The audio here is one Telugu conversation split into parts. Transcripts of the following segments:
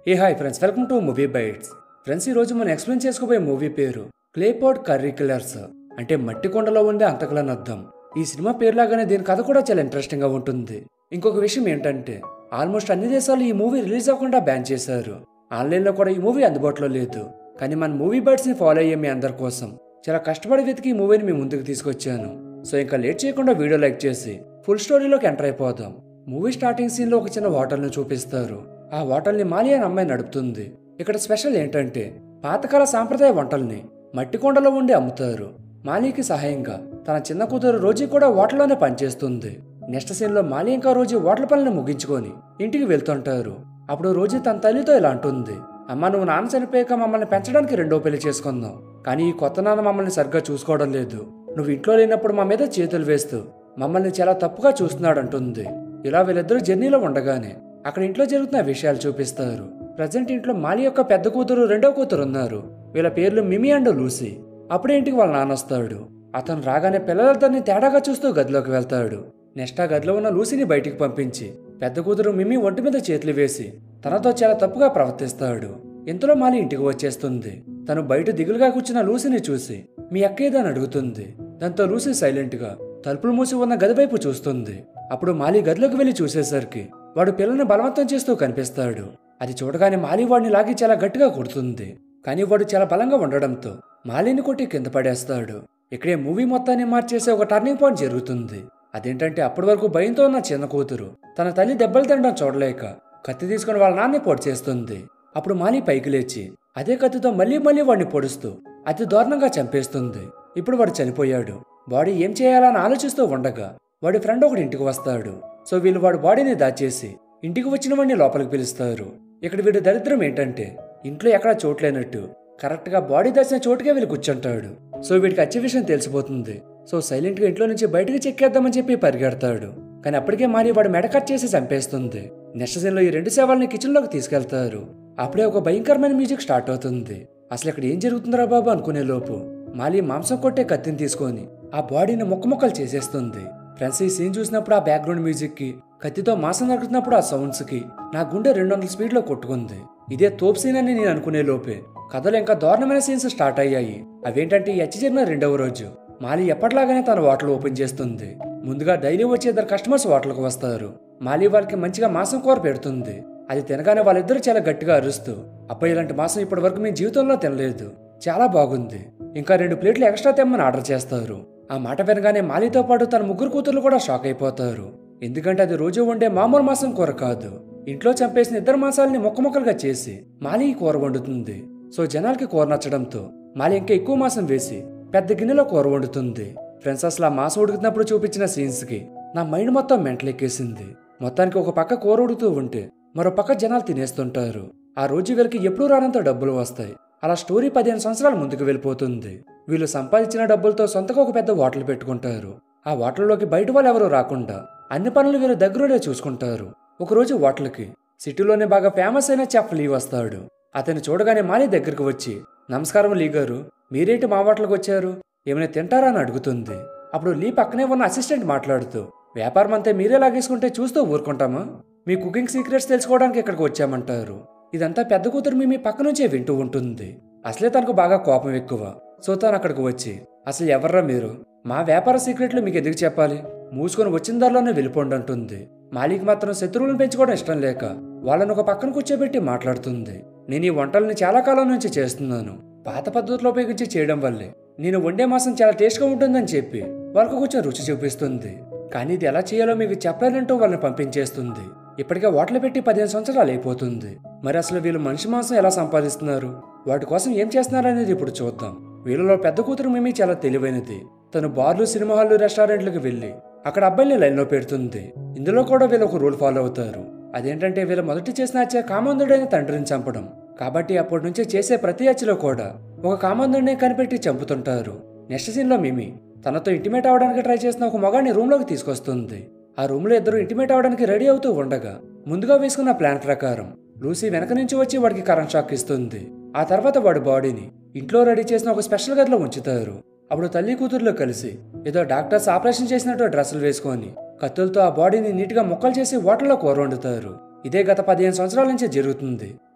A hi friends welcome to movie bytes friends ఈ రోజు మనం ఎక్స్ప్లెయిన్ చేసుకోబోయే మూవీ పేరు క్లేపోర్డ్ కర్రికులర్స్ అంటే మట్టి కొండలో ఉండే అంతకులని అర్థం ఈ సినిమా పేరులాగానే దీని కథ కూడా చాలా ఇంట్రెస్టింగ్ గా ఉంటుంది ఇంకొక విషయం ఏంటంటే ఆల్మోస్ట్ అన్ని దేశాలు ఈ మూవీ రిలీజ్ అవ్వకుండా బ్యాన్ చేశారు ఆన్లైన్లో కూడా ఈ మూవీ అందుబాటులో లేదు కానీ మన మూవీ బైట్స్ ని ఫాలో అయ్యే మీ అందరి కోసం చాలా కష్టపడి వెతికి ఈ మూవీని మీ ముందుకు తీసుకొచ్చాను సో ఇంకా లేట్ చేయకుండా వీడియో లైక్ చేసి ఫుల్ స్టోరీలోకి ఎంటర్ అయిపోదాం మూవీ స్టార్టింగ్ సీన్ లో ఒక చిన్న హోటల్ని చూపిస్తారు ఆ హోటల్ని మాలి అనే అమ్మాయి నడుపుతుంది ఇక్కడ స్పెషల్ ఏంటంటే పాతకాల సాంప్రదాయ వంటల్ని మట్టి కొండలో ఉండి అమ్ముతారు మాలీకి సహాయంగా తన చిన్న కూతురు రోజీ కూడా హోటల్లోనే పనిచేస్తుంది నెక్స్ట్ సీన్ లో మాలి ఇంకా రోజీ హోటల్ పనులను ముగించుకొని ఇంటికి వెళ్తుంటారు అప్పుడు రోజీ తన తల్లితో ఇలా అంటుంది అమ్మ నువ్వు నాన్న చనిపోయాక మమ్మల్ని పెంచడానికి రెండో పెళ్లి చేసుకుందాం కానీ ఈ కొత్త నాన్న మమ్మల్ని సరిగ్గా చూసుకోవడం లేదు నువ్వు ఇంట్లో లేనప్పుడు మా మీద చేతులు వేస్తూ మమ్మల్ని చాలా తప్పుగా చూస్తున్నాడు అంటుంది ఇలా వీళ్ళిద్దరూ జర్నీలో ఉండగానే అక్కడ ఇంట్లో జరుగుతున్న విషయాలు చూపిస్తారు ప్రజెంట్ ఇంట్లో మాలి యొక్క పెద్ద కూతురు రెండో కూతురు ఉన్నారు వీళ్ళ పేర్లు మిమి అండ్ లూసీ అప్పుడే ఇంటికి వాళ్ళ నాన్న వస్తాడు అతను రాగానే పిల్లలందరినీ తేడాగా చూస్తూ గదిలోకి వెళ్తాడు నెక్స్ట్ ఆ గదిలో ఉన్న లూసీని బయటికి పంపించి పెద్ద కూతురు మిమి ఒంటి మీద చేతులు వేసి తనతో చాలా తప్పుగా ప్రవర్తిస్తాడు ఇంతలో మాలి ఇంటికి వచ్చేస్తుంది తను బయట దిగులుగా కూర్చున్న లూసీని చూసి మీ అక్క ఏదని అడుగుతుంది దాంతో లూసీ సైలెంట్ గా తలుపులు మూసి ఉన్న గది వైపు చూస్తుంది అప్పుడు మాలి గదిలోకి వెళ్లి చూసేసరికి వాడు పిల్లని బలవంతం చేస్తూ కనిపిస్తాడు అది చూడగానే మాలి వాడిని లాగి చాలా గట్టిగా కొడుతుంది కానీ వాడు చాలా బలంగా ఉండడంతో మాలిని కొట్టి కింద పడేస్తాడు ఇక్కడే మూవీ మొత్తాన్ని మార్చేసే ఒక టర్నింగ్ పాయింట్ జరుగుతుంది అదేంటంటే అప్పటి వరకు భయంతో ఉన్న చిన్న కూతురు తన తల్లి దెబ్బలు తినడం చూడలేక కత్తి తీసుకుని వాళ్ళ నాన్నే పొడి చేస్తుంది అప్పుడు మాలి పైకి లేచి అదే కత్తితో మళ్ళీ మళ్ళీ వాడిని పొడుస్తూ అతి దారుణంగా చంపేస్తుంది ఇప్పుడు వాడు చనిపోయాడు బాడీ ఏం చేయాలని ఆలోచిస్తూ ఉండగా వాడి ఫ్రెండ్ ఒకటి ఇంటికి వస్తాడు సో వీళ్ళు వాడి బాడీని దాచేసి ఇంటికి వచ్చిన వాడిని లోపలికి పిలుస్తారు ఇక్కడ వీడి దరిద్రం ఏంటంటే ఇంట్లో ఎక్కడా చోట్లేనట్టు కరెక్ట్ గా బాడీ దాచిన చోటుకే వీళ్ళు కూర్చుంటాడు సో వీడికి అచ్చే విషయం తెలిసిపోతుంది సో సైలెంట్ గా ఇంట్లో నుంచి బయటకు చెక్కేద్దామని చెప్పి పరిగెడతాడు కానీ అప్పటికే మారి వాడు మెడ కట్ చేసి చంపేస్తుంది నెక్స్ట్ సీన్ లో ఈ రెండు సేవల్ని కిచెన్ లోకి తీసుకెళ్తారు అప్పుడే ఒక భయంకరమైన మ్యూజిక్ స్టార్ట్ అవుతుంది అసలు ఇక్కడ ఏం జరుగుతుందిరా బాబు అనుకునే లోపు మాలి మాంసం కొట్టే కత్తిని తీసుకొని ఆ బాడీని ముక్క ముక్కలు చేసేస్తుంది ఫ్రెండ్స్ ఈ సీన్ చూసినప్పుడు ఆ బ్యాక్గ్రౌండ్ మ్యూజిక్ కి కత్తితో మాంసం నరుకుతున్నప్పుడు ఆ సౌండ్స్ కి నా గుండె రెండు వందల స్పీడ్ లో కొట్టుకుంది ఇదే తోపు సీన్ అని నేను అనుకునే లోపే కథలో ఇంకా దారుణమైన సీన్స్ స్టార్ట్ అయ్యాయి అవేంటంటే ఈ హత్య జరిగిన రెండవ రోజు మాలి ఎప్పటిలాగానే తన హోటల్ ఓపెన్ చేస్తుంది ముందుగా డైలీ వచ్చే ఇద్దరు కస్టమర్స్ హోటల్కి వస్తారు మాలి వాళ్ళకి మంచిగా మాంసం కూర పెడుతుంది అది తినగానే వాళ్ళిద్దరూ చాలా గట్టిగా అరుస్తూ అబ్బాయి ఇలాంటి మాంసం ఇప్పటి వరకు మీ జీవితంలో తినలేదు చాలా బాగుంది ఇంకా రెండు ప్లేట్లు ఎక్స్ట్రా తెమ్మని ఆర్డర్ చేస్తారు ఆ మాట వినగానే మాలితో పాటు తన ముగ్గురు కూతుర్లు కూడా షాక్ అయిపోతారు ఎందుకంటే అది రోజు వండే మామూలు మాంసం కూర కాదు ఇంట్లో చంపేసిన ఇద్దరు మాంసాలని ముక్క ముక్కలుగా చేసి మాలి ఈ కూర వండుతుంది సో జనాలకి కూర నచ్చడంతో మాలి ఇంకా ఎక్కువ మాంసం వేసి పెద్ద గిన్నెలో కూర వండుతుంది ఫ్రెండ్స్ అసలు ఆ మాంసం ఉడుకుతున్నప్పుడు చూపించిన సీన్స్ కి నా మైండ్ మొత్తం మెంటలెక్కేసింది మొత్తానికి ఒక పక్క కూర ఉడుకుతూ ఉంటే మరో పక్క జనాలు తినేస్తుంటారు ఆ రోజు వీళ్ళకి ఎప్పుడూ రానంత డబ్బులు వస్తాయి అలా స్టోరీ పదిహేను సంవత్సరాల ముందుకు వెళ్ళిపోతుంది వీళ్ళు సంపాదించిన డబ్బులతో సొంతగా ఒక పెద్ద హోటల్ పెట్టుకుంటారు ఆ హోటల్లోకి బయట వాళ్ళు ఎవరు రాకుండా అన్ని పనులు వీళ్ళు దగ్గరుండే చూసుకుంటారు ఒకరోజు హోటల్కి సిటీలోనే బాగా ఫేమస్ అయిన చెఫ్ లీ వస్తాడు అతన్ని చూడగానే మాలి దగ్గరికి వచ్చి నమస్కారం లీ గారు మీరేంటి మా హోటల్కి వచ్చారు ఏమైనా తింటారా అని అడుగుతుంది అప్పుడు లీ పక్కనే ఉన్న అసిస్టెంట్ మాట్లాడుతూ వ్యాపారం అంతా మీరే లాగేసుకుంటే చూస్తూ ఊరుకుంటామా మీ కుకింగ్ సీక్రెట్స్ తెలుసుకోవడానికి ఇక్కడికి వచ్చామంటారు ఇదంతా పెద్ద కూతురు మీ మీ పక్క నుంచే వింటూ ఉంటుంది అసలే తనకు బాగా కోపం ఎక్కువ సో తను అక్కడికి వచ్చి అసలు ఎవర్రా మీరు మా వ్యాపార సీక్రెట్లు మీకు ఎందుకు చెప్పాలి మూసుకొని వచ్చిన దారిలోనే వెళ్ళిపోండి అంటుంది మాలిక్ మాత్రం శత్రువులను పెంచుకోవడం ఇష్టం లేక వాళ్ళని ఒక పక్కన కూర్చోబెట్టి మాట్లాడుతుంది నేను ఈ వంటల్ని చాలా కాలం నుంచి చేస్తున్నాను పాత పద్ధతిలో ఉపయోగించి చేయడం వల్లే నేను వండే మాసం చాలా టేస్ట్గా ఉంటుందని చెప్పి వాళ్ళకు కొంచెం రుచి చూపిస్తుంది కానీ ఇది ఎలా చేయాలో మీకు చెప్పలేనంటూ వాళ్ళని పంపించేస్తుంది ఇప్పటికే ఓట్లు పెట్టి పదిహేను సంవత్సరాలు అయిపోతుంది మరి అసలు వీళ్ళు మనిషి మాంసం ఎలా సంపాదిస్తున్నారు వాటి కోసం ఏం చేస్తున్నారు అనేది ఇప్పుడు చూద్దాం వీళ్ళలో పెద్ద కూతురు మిమి చాలా తెలివైనది తను బార్లు సినిమా హాల్లు రెస్టారెంట్లకు వెళ్ళి అక్కడ అబ్బాయిని లైన్లో పెడుతుంది ఇందులో కూడా వీళ్ళు ఒక రూల్ ఫాలో అవుతారు అదేంటంటే వీళ్ళు మొదటి చేసిన హత్య కామందుడైన తండ్రిని చంపడం కాబట్టి అప్పటి నుంచే చేసే ప్రతి హత్యలో కూడా ఒక కామందుడిని కనిపెట్టి చంపుతుంటారు నెక్స్ట్ సీన్లో మిమి తనతో ఇంటిమేట్ అవడానికి ట్రై చేసిన ఒక మగాడిని రూమ్లోకి తీసుకొస్తుంది ఆ రూమ్లో ఇద్దరు ఇంటిమేట్ అవడానికి రెడీ అవుతూ ఉండగా ముందుగా వేసుకున్న ప్లాన్ ప్రకారం లూసీ వెనక నుంచి వచ్చి వాడికి కరెంట్ షాక్ ఇస్తుంది ఆ తర్వాత వాడి బాడీని ఇంట్లో రెడీ చేసిన ఒక స్పెషల్ గదిలో ఉంచుతారు అప్పుడు తల్లి కూతురులో కలిసి ఏదో డాక్టర్స్ ఆపరేషన్ చేసినట్టు డ్రెస్సులు వేసుకొని కత్తులతో ఆ బాడీని నీట్గా ముక్కలు చేసి వాటర్లో కూర వండుతారు ఇదే గత పదిహేను సంవత్సరాల నుంచి జరుగుతుంది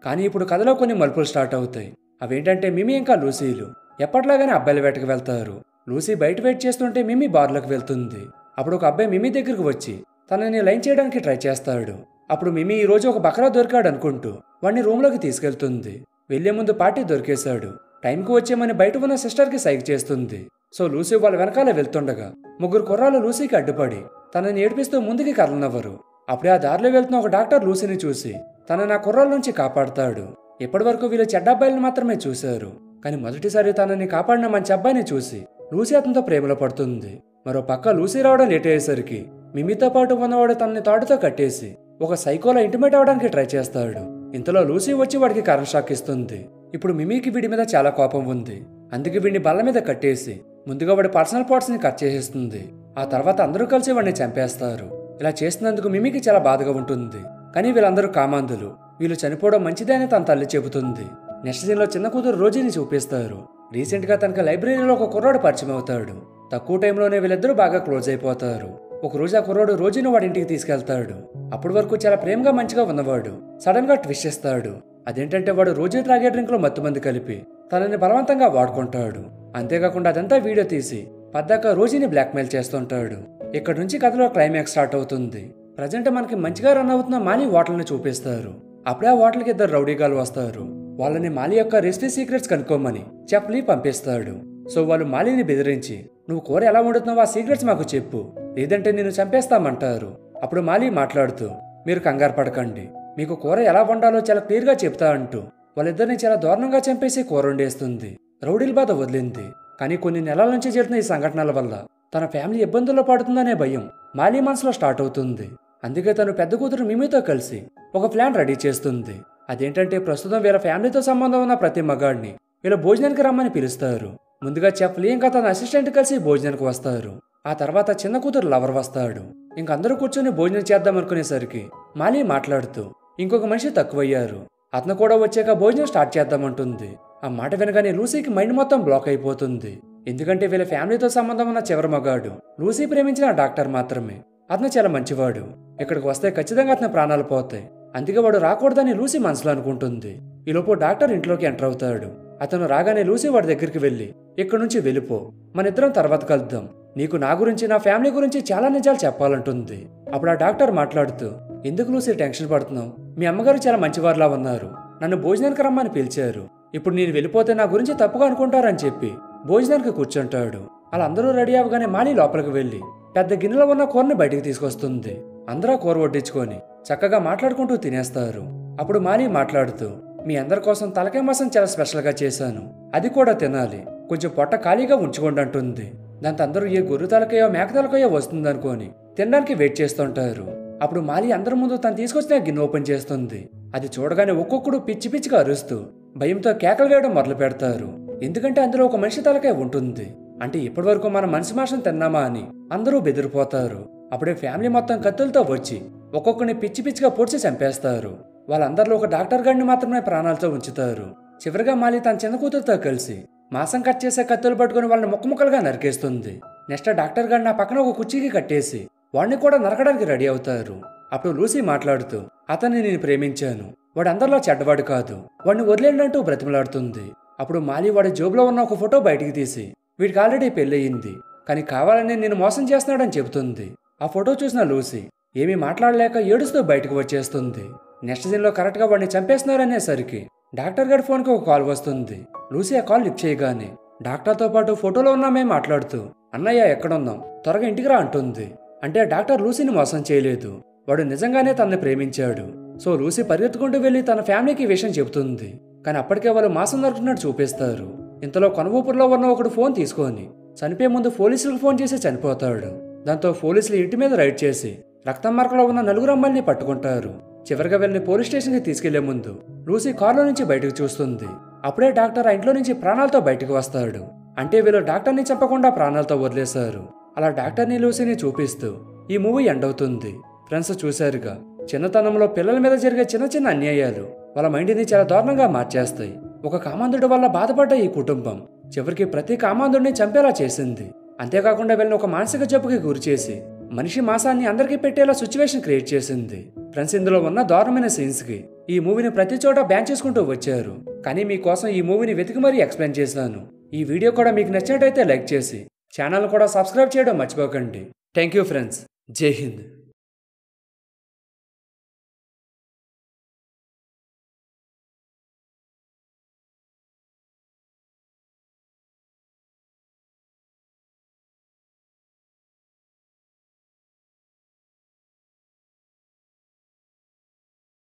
కానీ ఇప్పుడు కథలో కొన్ని మలుపులు స్టార్ట్ అవుతాయి అవేంటంటే మిమి ఇంకా లూసీలు ఎప్పట్లాగానే అబ్బాయిల వేటకు వెళ్తారు లూసీ బయట వెయిట్ చేస్తుంటే మిమి బార్లోకి వెళ్తుంది అప్పుడు ఒక అబ్బాయి మిమి దగ్గరకు వచ్చి తనని లైన్ చేయడానికి ట్రై చేస్తాడు అప్పుడు మిమి ఈ రోజు ఒక బకరా దొరికాడు అనుకుంటూ వాడిని రూమ్లోకి తీసుకెళ్తుంది వెళ్లే ముందు పార్టీ దొరికేశాడు టైంకి వచ్చేమని బయట ఉన్న సిస్టర్కి సైక్ చేస్తుంది సో లూసీ వాళ్ళ వెనకాల వెళ్తుండగా ముగ్గురు కుర్రాలు లూసీకి అడ్డుపడి తనని ఏడిపిస్తూ ముందుకి కదలనవ్వరు అప్పుడే ఆ దారిలో వెళ్తున్న ఒక డాక్టర్ లూసీని చూసి తనని ఆ కుర్రాల నుంచి కాపాడుతాడు ఇప్పటి వరకు వీళ్ళు చెడ్డ అబ్బాయిలను మాత్రమే చూశారు కానీ మొదటిసారి తనని కాపాడిన మంచి అబ్బాయిని చూసి లూసీ అతనితో ప్రేమలో పడుతుంది మరో పక్క లూసీ రావడం లేట్ అయ్యేసరికి మిమితో పాటు ఉన్నవాడు తనని తాడుతో కట్టేసి ఒక సైకోలో ఇంటిమేట్ అవడానికి ట్రై చేస్తాడు ఇంతలో లూసీ వచ్చి వాడికి కరెంట్ షాక్ ఇస్తుంది ఇప్పుడు మిమీకి వీడి మీద చాలా కోపం ఉంది అందుకే వీడిని బల్ల మీద కట్టేసి ముందుగా వాడి పర్సనల్ పార్ట్స్ ని కట్ చేసేస్తుంది ఆ తర్వాత అందరూ కలిసి వాడిని చంపేస్తారు ఇలా చేసినందుకు మిమీకి చాలా బాధగా ఉంటుంది కానీ వీళ్ళందరూ కామాంధులు వీళ్ళు చనిపోవడం మంచిదే అని తన తల్లి చెబుతుంది నెక్స్ట్ సీన్ లో చిన్న కూతురు రోజీని చూపిస్తారు రీసెంట్ గా తనకి లైబ్రరీలో ఒక కుర్రాడు పరిచయం అవుతాడు తక్కువ టైంలోనే వీళ్ళిద్దరూ బాగా క్లోజ్ అయిపోతారు ఒక రోజు ఆ కుర్రాడు రోజును వాడి ఇంటికి తీసుకెళ్తాడు అప్పటి వరకు చాలా ప్రేమగా మంచిగా ఉన్నవాడు సడన్ గా ట్విస్ట్ చేస్తాడు అదేంటంటే వాడు రోజు త్రాగే డ్రింక్ లో మత్తుమంది కలిపి తనని బలవంతంగా వాడుకుంటాడు అంతేకాకుండా అదంతా వీడియో తీసి పద్దాక రోజీని బ్లాక్మెయిల్ చేస్తుంటాడు ఇక్కడ నుంచి కథలో క్లైమాక్స్ స్టార్ట్ అవుతుంది ప్రజెంట్ మనకి మంచిగా రన్ అవుతున్న మాలి హోటల్ని చూపిస్తారు అప్పుడే ఆ హోటల్కి ఇద్దరు రౌడీగాలు వస్తారు వాళ్ళని మాలి యొక్క రెసిపీ సీక్రెట్స్ కనుక్కోమని చెప్పలి పంపిస్తాడు సో వాళ్ళు మాలిని బెదిరించి నువ్వు కూర ఎలా వండుతున్నావో ఆ సీక్రెట్స్ మాకు చెప్పు లేదంటే నేను చంపేస్తామంటారు అప్పుడు మాలి మాట్లాడుతూ మీరు కంగారు పడకండి మీకు కూర ఎలా వండాలో చాలా క్లియర్గా చెప్తా అంటూ వాళ్ళిద్దరిని చాలా దారుణంగా చంపేసి కూర వండేస్తుంది రౌడీల బాధ వదిలింది కానీ కొన్ని నెలల నుంచి జరిగిన ఈ సంఘటనల వల్ల తన ఫ్యామిలీ ఇబ్బందుల్లో పడుతుందనే భయం మాలి మనసులో స్టార్ట్ అవుతుంది అందుకే తను పెద్ద కూతురు మిమితో కలిసి ఒక ప్లాన్ రెడీ చేస్తుంది అదేంటంటే ప్రస్తుతం వీళ్ళ ఫ్యామిలీతో సంబంధం ఉన్న ప్రతి మగాడిని వీళ్ళ భోజనానికి రమ్మని పిలుస్తారు ముందుగా చెఫ్ లీ ఇంకా తన అసిస్టెంట్ కలిసి భోజనానికి వస్తారు ఆ తర్వాత చిన్న కూతురు లవర్ వస్తాడు ఇంక అందరూ కూర్చొని భోజనం చేద్దాం అనుకునేసరికి మాలి మాట్లాడుతూ ఇంకొక మనిషి తక్కువయ్యారు అతను కూడా వచ్చాక భోజనం స్టార్ట్ చేద్దామంటుంది ఆ మాట వినగానే లూసీకి మైండ్ మొత్తం బ్లాక్ అయిపోతుంది ఎందుకంటే వీళ్ళ ఫ్యామిలీతో సంబంధం ఉన్న చివరి మగాడు లూసీ ప్రేమించిన ఆ డాక్టర్ మాత్రమే అతను చాలా మంచివాడు ఇక్కడికి వస్తే ఖచ్చితంగా అతని ప్రాణాలు పోతాయి అందుకే వాడు రాకూడదని లూసీ మనసులో అనుకుంటుంది ఈలోపు డాక్టర్ ఇంట్లోకి ఎంటర్ అవుతాడు అతను రాగానే లూసీ వాడి దగ్గరికి వెళ్ళి ఇక్కడి నుంచి వెళ్ళిపో మన ఇద్దరం తర్వాత కలుద్దాం నీకు నా గురించి నా ఫ్యామిలీ గురించి చాలా నిజాలు చెప్పాలంటుంది అప్పుడు ఆ డాక్టర్ మాట్లాడుతూ ఎందుకు లూసీ టెన్షన్ పడుతున్నావు మీ అమ్మగారు చాలా మంచివారిలా ఉన్నారు నన్ను భోజనానికి రమ్మని పిలిచారు ఇప్పుడు నేను వెళ్ళిపోతే నా గురించి తప్పుగా అనుకుంటారని చెప్పి భోజనానికి కూర్చుంటాడు అలా అందరూ రెడీ అవగానే మాలి లోపలికి వెళ్ళి పెద్ద గిన్నెలో ఉన్న కూరని బయటికి తీసుకొస్తుంది అందరూ ఆ కూర వడ్డించుకొని చక్కగా మాట్లాడుకుంటూ తినేస్తారు అప్పుడు మాలి మాట్లాడుతూ మీ అందరి కోసం తలకాయ మాసం చాలా స్పెషల్గా చేశాను అది కూడా తినాలి కొంచెం పొట్ట ఖాళీగా ఉంచుకోండి అంటుంది దాంతో అందరూ ఏ గొర్రె తలకాయో మేక తలకాయో వస్తుందనుకొని తినడానికి వెయిట్ చేస్తుంటారు అప్పుడు మాలి అందరి ముందు తను తీసుకొచ్చిన గిన్నె ఓపెన్ చేస్తుంది అది చూడగానే ఒక్కొక్కడు పిచ్చి పిచ్చిగా అరుస్తూ భయంతో కేకలు వేయడం మొదలు పెడతారు ఎందుకంటే అందులో ఒక మనిషి తలకాయ ఉంటుంది అంటే ఇప్పటివరకు మనం మనిషి మాంసం తిన్నామా అని అందరూ బెదిరిపోతారు అప్పుడే ఫ్యామిలీ మొత్తం కత్తులతో వచ్చి ఒక్కొక్కరిని పిచ్చి పిచ్చిగా పొడిచి చంపేస్తారు వాళ్ళందరిలో ఒక డాక్టర్ గారిని మాత్రమే ప్రాణాలతో ఉంచుతారు చివరిగా మాలి తన చిన్న కూతురుతో కలిసి మాసం కట్ చేసే కత్తులు పట్టుకుని వాళ్ళని ముక్క ముక్కలుగా నరికేస్తుంది నెక్స్ట్ డాక్టర్ గారిని నా పక్కన ఒక కుర్చీకి కట్టేసి వాడిని కూడా నరకడానికి రెడీ అవుతారు అప్పుడు లూసీ మాట్లాడుతూ అతన్ని నేను ప్రేమించాను వాడు అందరిలో చెడ్డవాడు కాదు వాడిని వదిలేండంటూ బ్రతిమలాడుతుంది అప్పుడు మాలి వాడి జోబులో ఉన్న ఒక ఫోటో బయటికి తీసి వీడికి ఆల్రెడీ పెళ్ళయింది కానీ కావాలని నేను మోసం చేస్తున్నాడని చెబుతుంది ఆ ఫోటో చూసిన లూసీ ఏమీ మాట్లాడలేక ఏడుస్తూ బయటకు వచ్చేస్తుంది నెక్స్ట్ సీన్లో కరెక్ట్గా వాడిని చంపేస్తున్నారనేసరికి డాక్టర్ గారి ఫోన్కి ఒక కాల్ వస్తుంది లూసీ ఆ కాల్ లిఫ్ట్ చేయగానే డాక్టర్తో పాటు ఫోటోలో ఉన్నామే మాట్లాడుతూ అన్నయ్య ఎక్కడున్నాం త్వరగా ఇంటికి రా అంటుంది అంటే డాక్టర్ లూసీని మోసం చేయలేదు వాడు నిజంగానే తనని ప్రేమించాడు సో లూసీ పరిగెత్తుకుంటూ వెళ్ళి తన ఫ్యామిలీకి ఈ విషయం చెబుతుంది కానీ అప్పటికే వాళ్ళు మాసం దొరుకుతున్నట్టు చూపిస్తారు ఇంతలో కొనవూపులో ఉన్న ఒకడు ఫోన్ తీసుకొని చనిపోయే ముందు పోలీసులకు ఫోన్ చేసి చనిపోతాడు దాంతో పోలీసులు ఇంటి మీద రైడ్ చేసి రక్తం మరకలో ఉన్న నలుగురు అమ్మాయిల్ని పట్టుకుంటారు చివరిగా వెళ్ళి పోలీస్ స్టేషన్కి తీసుకెళ్లే ముందు లూసీ కారులో నుంచి బయటకు చూస్తుంది అప్పుడే డాక్టర్ ఆ ఇంట్లో నుంచి ప్రాణాలతో బయటకు వస్తాడు అంటే వీళ్ళు డాక్టర్ని చెప్పకుండా ప్రాణాలతో వదిలేశారు అలా డాక్టర్ని లూసీని చూపిస్తూ ఈ మూవీ ఎండ్ అవుతుంది ఫ్రెండ్స్ చూశారుగా చిన్నతనంలో పిల్లల మీద జరిగే చిన్న చిన్న అన్యాయాలు వాళ్ళ మైండ్ని చాలా దారుణంగా మార్చేస్తాయి ఒక కామాంధుడి వల్ల బాధపడ్డ ఈ కుటుంబం చివరికి ప్రతి కామాంధుడిని చంపేలా చేసింది అంతేకాకుండా వీళ్ళని ఒక మానసిక జబ్బుకి గురిచేసి మనిషి మాసాన్ని అందరికీ పెట్టేలా సిచ్యువేషన్ క్రియేట్ చేసింది ఫ్రెండ్స్ ఇందులో ఉన్న దారుణమైన సీన్స్ కి ఈ మూవీని ప్రతి చోట బ్యాన్ చేసుకుంటూ వచ్చారు కానీ మీకోసం ఈ మూవీని వెతికి మరీ ఎక్స్ప్లెయిన్ చేశాను ఈ వీడియో కూడా మీకు నచ్చినట్టయితే లైక్ చేసి ఛానల్ కూడా సబ్స్క్రైబ్ చేయడం మర్చిపోకండి థ్యాంక్ యూ ఫ్రెండ్స్ జై హింద్